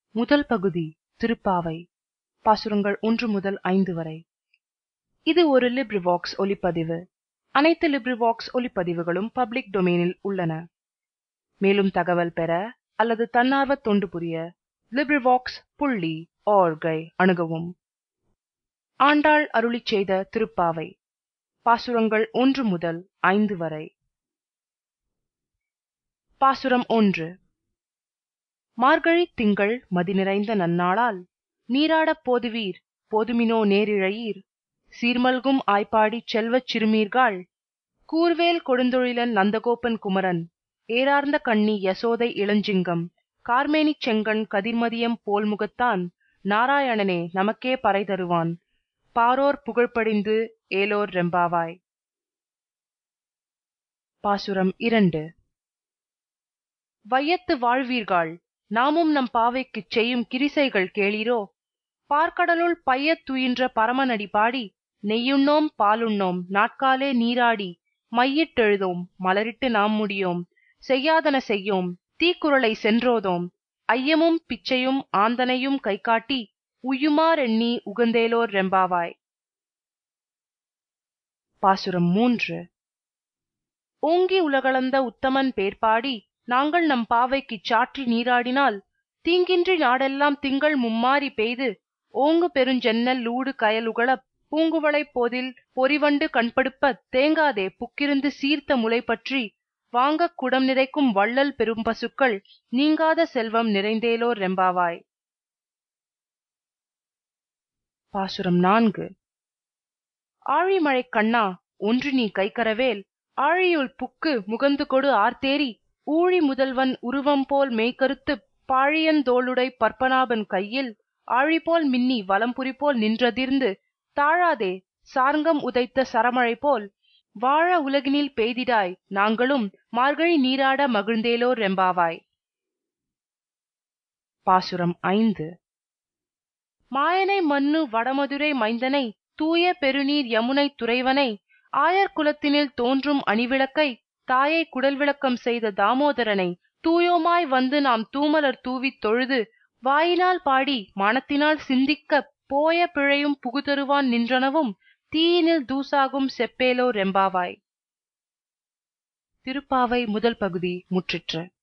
முதல் பகுதி திருப்பாவை பாசுரங்கள் ஒன்று முதல் ஐந்து வரை இது ஒரு லிப்ரிவாக்ஸ் ஒலிப்பதிவு அனைத்து லிப்ரிவாக்ஸ் ஒலிப்பதிவுகளும் பப்ளிக் டொமைனில் உள்ளன மேலும் தகவல் பெற அல்லது தன்னார்வ தொண்டு புரிய லிப்ரிவாக்ஸ் புள்ளி ஆர்கை அணுகவும் ஆண்டாள் அருளிச் செய்த திருப்பாவை பாசுரங்கள் ஒன்று முதல் ஐந்து வரை பாசுரம் ஒன்று மார்கழி திங்கள் மதி நிறைந்த நன்னாளால் நீராடப் போதுவீர் போதுமினோ நேரிழையீர் சீர்மல்கும் ஆய்ப்பாடிச் செல்வச் சிறுமீர்காள் கூர்வேல் கொடுந்தொழிலன் நந்தகோபன் குமரன் ஏரார்ந்த கண்ணி யசோதை இளஞ்சிங்கம் கார்மேனிச் செங்கண் கதிர்மதியம் போல் முகத்தான் நாராயணனே நமக்கே பறை தருவான் பாரோர் புகழ்படிந்து ஏலோர் ரெம்பாவாய் பாசுரம் இரண்டு வையத்து வாழ்வீர்கள் நாமும் நம் பாவைக்குச் செய்யும் கிரிசைகள் கேளீரோ பார்க்கடலுள் பையத் துயின்ற பரமனடி பாடி நெய்யுண்ணோம் பாலுண்ணோம் நாட்காலே நீராடி மையிட்டெழுதோம் மலரிட்டு நாம் முடியோம் செய்யாதன செய்யோம் தீக்குறளை சென்றோதோம் ஐயமும் பிச்சையும் ஆந்தனையும் கைகாட்டி உய்யுமாறெண்ணி உகந்தேலோர் ரெம்பாவாய் பாசுரம் மூன்று ஓங்கி உலகளந்த உத்தமன் பேர்பாடி நாங்கள் நம் பாவைக்குச் சாற்றி நீராடினால் தீங்கின்றி நாடெல்லாம் திங்கள் மும்மாரி பெய்து ஓங்கு பெருஞ்சென்னல் லூடு கயலுகளப் பூங்குவளைப் போதில் பொறிவண்டு கண்படுப்ப தேங்காதே புக்கிருந்து சீர்த்த முலை பற்றி வாங்கக் குடம் நிறைக்கும் வள்ளல் பெரும் பசுக்கள் நீங்காத செல்வம் நிறைந்தேலோர் ரெம்பாவாய் பாசுரம் நான்கு ஆழிமழைக் கண்ணா ஒன்று நீ கைக்கரவேல் ஆழியுள் புக்கு முகந்து கொடு ஆர்த்தேரி ஊழி முதல்வன் உருவம் போல் மெய்கருத்துப் பாழியந்தோளுடை பற்பனாபன் கையில் ஆழிபோல் மின்னி வலம்புரி போல் நின்றதிர்ந்து தாழாதே சார்ங்கம் உதைத்த சரமழை போல் வாழ உலகினில் பெய்திடாய் நாங்களும் மார்கழி நீராட மகிழ்ந்தேலோர் ரெம்பாவாய் பாசுரம் ஐந்து மாயனை மன்னு வடமதுரை மைந்தனை தூய பெருநீர் யமுனை துறைவனை ஆயர் குலத்தினில் தோன்றும் அணிவிளக்கை தாயை குடல் விளக்கம் செய்த தாமோதரனை தூயோமாய் வந்து நாம் தூமலர் தூவித் தொழுது வாயினால் பாடி மனத்தினால் சிந்திக்க போய பிழையும் புகுதருவான் நின்றனவும் தீயினில் தூசாகும் செப்பேலோ ரெம்பாவாய் திருப்பாவை முதல் பகுதி முற்றிற்று